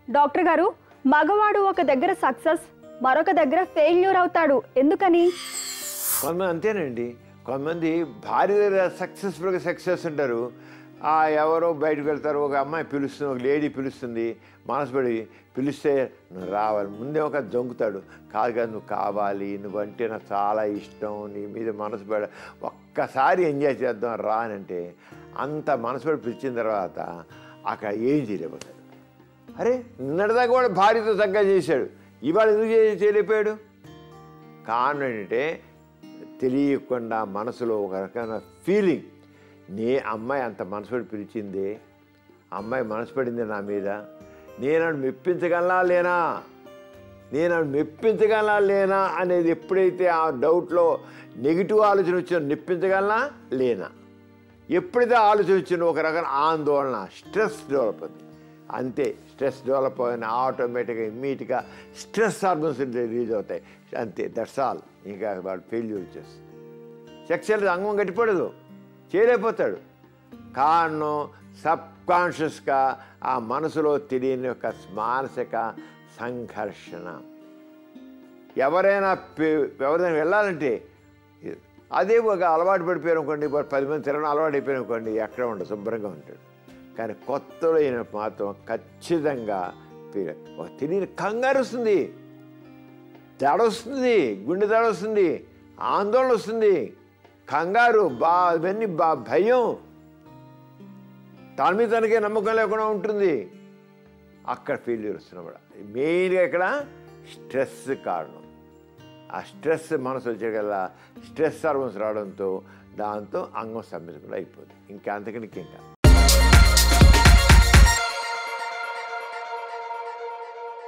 doctor గారు మగవాడు ఒక దగ్గర సక్సెస్ మరొక దగ్గర ఫెయిల్యూర్ అవుతాడు ఎందుకని కొంతమంది అంతేనండి కొంతమంది భార్య దగ్గర సక్సెస్ఫుల్గా సక్సెస్ ఉంటారు ఆ ఎవరో బయటకు వెళ్తారు ఒక అమ్మాయి పిలుస్తుంది ఒక లేడీ పిలుస్తుంది మనసుపడి పిలిస్తే నువ్వు రావాలి ముందే ఒక జంకుతాడు కాదు కాదు నువ్వు కావాలి నువ్వంటే నాకు చాలా ఇష్టం నీ మీద మనసు పడ ఒక్కసారి ఎంజాయ్ చేద్దాం రా అని అంటే అంత మనసు పడి పిలిచిన తర్వాత అక్కడ ఏం చేయలేకపోతాడు అరే నిన్నటిదాకా కూడా భార్యతో చక్కగా చేశాడు ఇవాళ ఎందుకు చే- చేయలేకపోయాడు కారణం ఏంటంటే తెలియకుండా మనసులో ఒక రకమైన ఫీలింగ్ నే అమ్మాయి అంత మనసుపడి పిలిచిందే అమ్మాయి మనసు పడింది నా మీద నేను ఆవిడ మెప్పించగలనా లేనా నేను ఆవిడ మెప్పించగలనా లేనా అనేది ఎప్పుడైతే ఆ డౌట్లో నెగిటివ్ ఆలోచన వచ్చిందో మెప్పించగలనా లేనా ఎప్పుడైతే ఆలోచన వచ్చిందో ఒక రకమైన ఆందోళన స్ట్రెస్ డెవలప్ అవుతుంది అంతే స్ట్రెస్ డెవలప్ అయిన ఆటోమేటిక్గా ఇమ్మీడియట్గా స్ట్రెస్ హార్మోన్స్ రిలీజ్ అవుతాయి అంతే దట్స్ ఆల్ ఇంకా వాడు ఫెయిల్యూర్ వచ్చేస్తుంది సెక్చువల్ అంగం గట్టిపడదు చేయలేకపోతాడు కారణం సబ్ కాన్షియస్గా ఆ మనసులో తెలియని ఒక మానసిక సంఘర్షణ ఎవరైనా పే- ఎవరైనా వెళ్ళాలంటే అదే ఒక అలవాటు పడిపోయారు అనుకోండి ఇప్పుడు పది మంది తిరగడం అలవాటు అయిపోయారు అనుకోండి ఎక్కడ ఉండదు శుభ్రంగా ఉంటాడు కానీ కొత్తలో అయిన మాత్రం ఖచ్చితంగా ఫీల్ ఒక తెలియని కంగారు వస్తుంది దడ వస్తుంది గుండె దడ వస్తుంది ఆందోళన వస్తుంది కంగారు బా ఇవన్నీ బా భయం తన మీద తనకే నమ్మకం లేకుండా ఉంటుంది అక్కడ ఫెయిల్యూర్ వస్తున్నప్పుడు మెయిన్గా ఇక్కడ స్ట్రెస్ కారణం ఆ స్ట్రెస్ మనసు వచ్చేకల్లా స్ట్రెస్ హార్మోన్స్ రావడంతో దాంతో అంగం సమ్మించకుండా అయిపోతుంది ఇంకా అంతకనికి ఇంకా